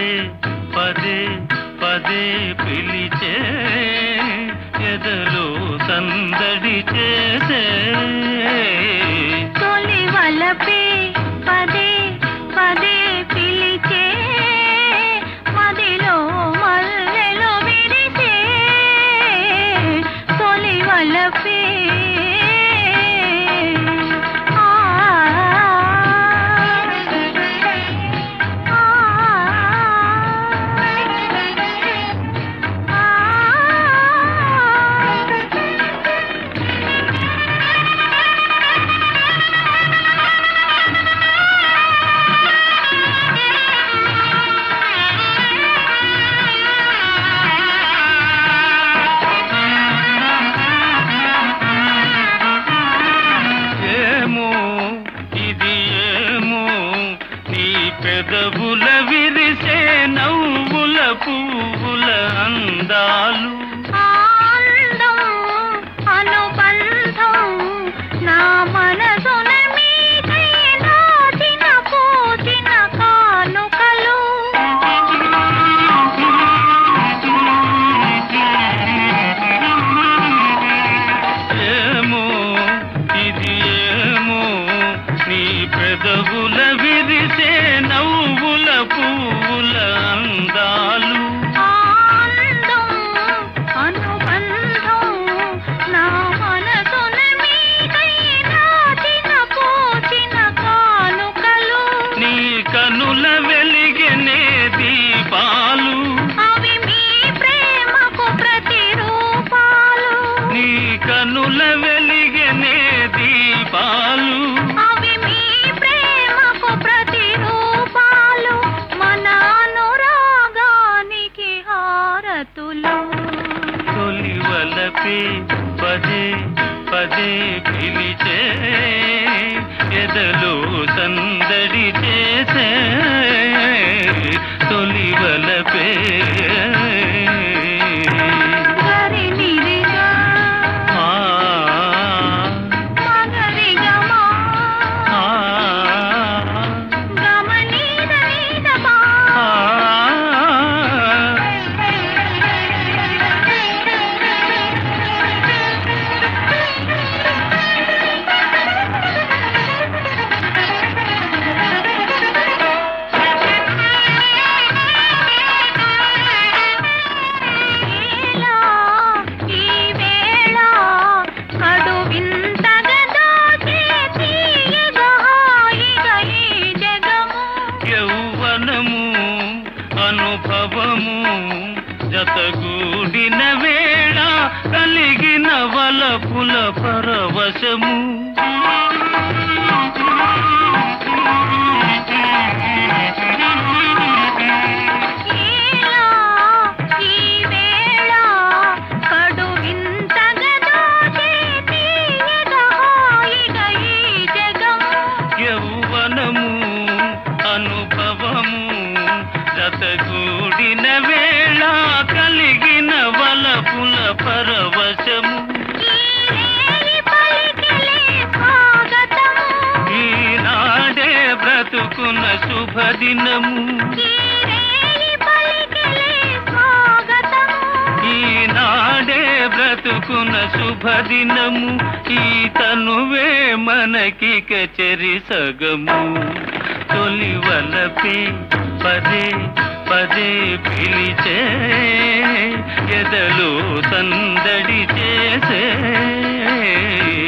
పదే పదే పదే పిలిచే ఎదలో సందడి చేసే తొలి వలపే పదే పదే పిలిచే మదిలో మల్లెలు విరిసే తొలి వలపే ఆ, ఆ, ఏమో ఇది ఏమో నీ పెదవుల విరిసే నవ్వుల పువ్వుల అందాలు ఆనందం అనుబంధం నా మనసున మీకై నాటిన పూచిన కానుకలు ఏమో ఇది ఏమో నీ పెదవుల విరిసే నవ్వుల పువ్వుల అందాలు ఆనందం అనుబంధం నా మనసున మీకై నాటిన పూచిన కానుకలు నీ కనుల వెలిగనే దీపాలు అవి మీ ప్రేమకు ప్రతిరూపాలు నీ కనుల వెలిగనే దీపాలు అవి మీ ప్రేమకు ప్రతిరూపాలు మన అనురాగానికి హారతులు తొలి వలపే పదే పదే పిలిచే ఎదలో సందడి చేసే తొలి వలపే గరి నిరిగా ఆ, మగరిగమా ఆ, గమనీద నీదమా ఆ. ఇలా ఈ వేళ కడు వింతగా దాచే తీయగా హాయిగా ఈ జగము యౌవనము అనుభవము జతగూడిన వేళ కలిగిన వలపుల పరవశము ఇలా ఈ వేళ కడు వింతగా దాచే తీయగా హాయిగా ఈ జగము యౌవనము అనుభవము జతగూడిన వేళ కలిగిన వలపుల పరవశము ఈ పలికిలే స్వాగతము ఈనాడే బ్రతుకున్న శుభదినము ఈ పలికిలే స్వాగతము ఈనాడే బ్రతుకున శుభదినము ఈ తనువే మనకి కచరి సగము తొలి వలపే పదే పదే పిలిచే ఎదలో సందడి చేసే